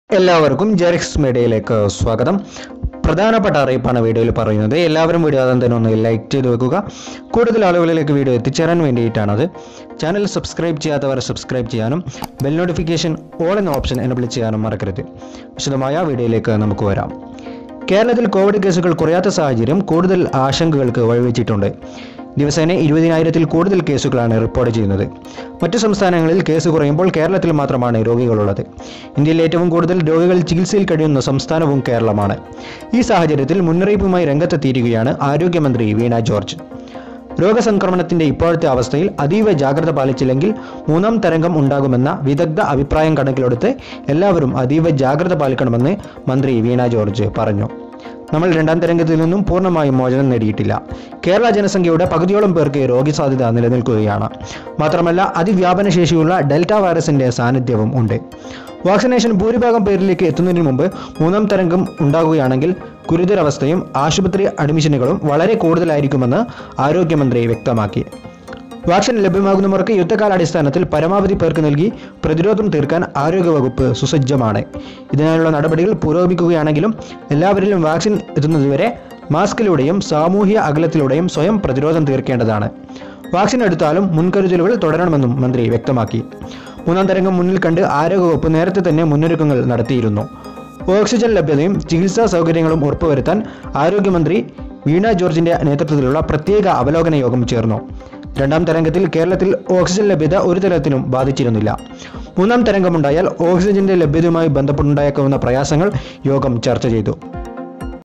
എല്ലാവർക്കും ജെറിക്സ് മീഡിയയിലേക്ക് സ്വാഗതം പ്രധാനപ്പെട്ട അറിയിപ്പാണ് വീഡിയോയിൽ പറയുന്നത് എല്ലാവരും വീഡിയോ ആദ്യം തന്നെ ഒന്ന് ലൈക്ക് ചെയ്ത് വെക്കുക കൂടുതൽ ആളുകളിലേക്ക് വീഡിയോ എത്തിച്ചേരാൻ വേണ്ടിയിട്ടാണത് ചാനൽ സബ്സ്ക്രൈബ് ചെയ്യാത്തവർ സബ്സ്ക്രൈബ് ചെയ്യാനും ബെൽ നോട്ടിഫിക്കേഷൻ ഓൾ എന്ന ഓപ്ഷൻ എനബിൾ ചെയ്യാനും മറക്കരുത് വിശദമായ വീഡിയോയിലേക്ക് നമുക്ക് വരാം കേരളത്തിൽ കോവിഡ് കേസുകൾ കുറയാത്ത സാഹചര്യം കൂടുതൽ ആശങ്കകൾക്ക് വഴിവെച്ചിട്ടുണ്ട് ദിവസേന ഇരുപതിനായിരത്തിൽ കൂടുതൽ കേസുകളാണ് റിപ്പോർട്ട് ചെയ്യുന്നത് മറ്റു സംസ്ഥാനങ്ങളിൽ കേസ് കുറയുമ്പോൾ കേരളത്തിൽ മാത്രമാണ് രോഗികളുള്ളത് ഇന്ത്യയിൽ ഏറ്റവും കൂടുതൽ രോഗികൾ ചികിത്സയിൽ കഴിയുന്ന സംസ്ഥാനവും കേരളമാണ് ഈ സാഹചര്യത്തിൽ മുന്നറിയിപ്പുമായി രംഗത്തെത്തിയിരിക്കുകയാണ് ആരോഗ്യമന്ത്രി വീണ ജോർജ് രോഗസംക്രമണത്തിന്റെ ഇപ്പോഴത്തെ അവസ്ഥയിൽ അതീവ ജാഗ്രത പാലിച്ചില്ലെങ്കിൽ മൂന്നാം തരംഗം ഉണ്ടാകുമെന്ന വിദഗ്ധ അഭിപ്രായം കണക്കിലെടുത്ത് എല്ലാവരും അതീവ ജാഗ്രത പാലിക്കണമെന്ന് മന്ത്രി വീണ ജോർജ് പറഞ്ഞു നമ്മൾ രണ്ടാം തരംഗത്തിൽ നിന്നും പൂർണ്ണമായും മോചനം നേടിയിട്ടില്ല കേരള ജനസംഖ്യയുടെ പകുതിയോളം പേർക്ക് രോഗസാധ്യത നിലനിൽക്കുകയാണ് മാത്രമല്ല അതിവ്യാപന ശേഷിയുള്ള ഡെൽറ്റ വൈറസിന്റെ സാന്നിധ്യവും ഉണ്ട് വാക്സിനേഷൻ ഭൂരിഭാഗം പേരിലേക്ക് എത്തുന്നതിന് മുമ്പ് മൂന്നാം തരംഗം ഉണ്ടാകുകയാണെങ്കിൽ ഗുരുതരാവസ്ഥയും ആശുപത്രി അഡ്മിഷനുകളും വളരെ കൂടുതലായിരിക്കുമെന്ന് ആരോഗ്യമന്ത്രി വ്യക്തമാക്കി വാക്സിൻ ലഭ്യമാകുന്നവർക്ക് യുദ്ധകാലാടിസ്ഥാനത്തിൽ പരമാവധി പേർക്ക് നൽകി പ്രതിരോധം തീർക്കാൻ ആരോഗ്യവകുപ്പ് സുസജ്ജമാണ് ഇതിനായുള്ള നടപടികൾ പുരോഗമിക്കുകയാണെങ്കിലും എല്ലാവരിലും വാക്സിൻ എത്തുന്നതുവരെ മാസ്കിലൂടെയും സാമൂഹ്യ അകലത്തിലൂടെയും സ്വയം പ്രതിരോധം തീർക്കേണ്ടതാണ് വാക്സിൻ എടുത്താലും മുൻകരുതലുകൾ തുടരണമെന്നും മന്ത്രി വ്യക്തമാക്കി മൂന്നാം തരംഗം മുന്നിൽ കണ്ട് ആരോഗ്യവകുപ്പ് നേരത്തെ തന്നെ മുന്നൊരുക്കങ്ങൾ നടത്തിയിരുന്നു ഓക്സിജൻ ലഭ്യതയും ചികിത്സാ സൗകര്യങ്ങളും ഉറപ്പുവരുത്താൻ ആരോഗ്യമന്ത്രി വീണ ജോർജിന്റെ നേതൃത്വത്തിലുള്ള പ്രത്യേക അവലോകന യോഗം ചേർന്നു രണ്ടാം തരംഗത്തിൽ കേരളത്തിൽ ഓക്സിജൻ ലഭ്യത ഒരു തരത്തിലും ബാധിച്ചിരുന്നില്ല മൂന്നാം തരംഗമുണ്ടായാൽ ഓക്സിജന്റെ ലഭ്യതയുമായി ബന്ധപ്പെട്ടുണ്ടായേക്കാവുന്ന പ്രയാസങ്ങൾ യോഗം ചർച്ച ചെയ്തു